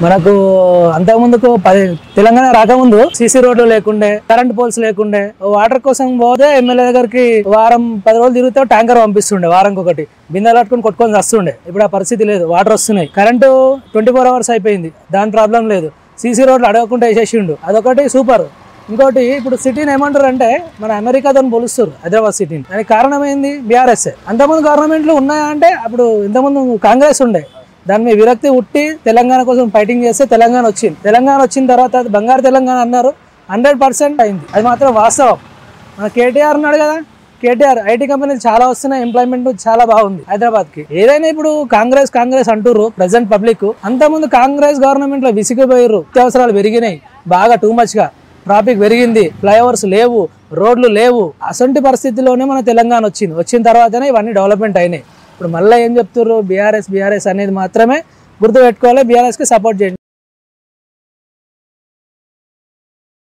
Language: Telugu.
మనకు అంతకుముందుకు పది తెలంగాణ రాకముందు సీసీ రోడ్లు లేకుండే కరెంట్ పోల్స్ లేకుండే వాటర్ కోసం పోతే ఎమ్మెల్యే దగ్గరికి వారం పది రోజులు తిరిగితే ట్యాంకర్ పంపిస్తుండే వారంకి ఒకటి బిందెలు పట్టుకొని కొట్టుకొని వస్తుండే ఇప్పుడు ఆ పరిస్థితి లేదు వాటర్ వస్తున్నాయి కరెంటు ట్వంటీ ఫోర్ అవర్స్ అయిపోయింది దాని ప్రాబ్లం లేదు సీసీ రోడ్లు అడగకుండా వేసేసిండు అదొకటి సూపర్ ఇంకోటి ఇప్పుడు సిటీని ఏమంటారు అంటే మన అమెరికాతో పోలుస్తారు హైదరాబాద్ సిటీని దానికి కారణం ఏంది బీఆర్ఎస్ అంతకుముందు గవర్నమెంట్లు ఉన్నాయా అంటే అప్పుడు ఇంతకుముందు కాంగ్రెస్ ఉండే దాని మీద విరక్తి ఉట్టి తెలంగాణ కోసం ఫైటింగ్ చేస్తే తెలంగాణ వచ్చింది తెలంగాణ వచ్చిన తర్వాత అది బంగారు తెలంగాణ అన్నారు హండ్రెడ్ పర్సెంట్ అయింది అది మాత్రం వాస్తవం మన కేటీఆర్ ఉన్నాడు కదా కేటీఆర్ ఐటీ కంపెనీలు చాలా వస్తున్నాయి ఎంప్లాయ్మెంట్ చాలా బాగుంది హైదరాబాద్ కి ఏదైనా ఇప్పుడు కాంగ్రెస్ కాంగ్రెస్ అంటుర్రు ప్రజెంట్ పబ్లిక్ అంతకుముందు కాంగ్రెస్ గవర్నమెంట్ లో విసిగిపోయారు అత్యవసరాలు పెరిగినాయి బాగా టూ మచ్ గా ట్రాఫిక్ పెరిగింది ఫ్లైఓవర్స్ లేవు రోడ్లు లేవు అసంటి పరిస్థితిలోనే మన తెలంగాణ వచ్చింది వచ్చిన తర్వాతనే ఇవన్నీ డెవలప్మెంట్ అయినాయి ఇప్పుడు మళ్ళీ ఏం చెప్తున్నారు బీఆర్ఎస్ బీఆర్ఎస్ అనేది మాత్రమే గుర్తుపెట్టుకోవాలి బీఆర్ఎస్కి సపోర్ట్ చేయండి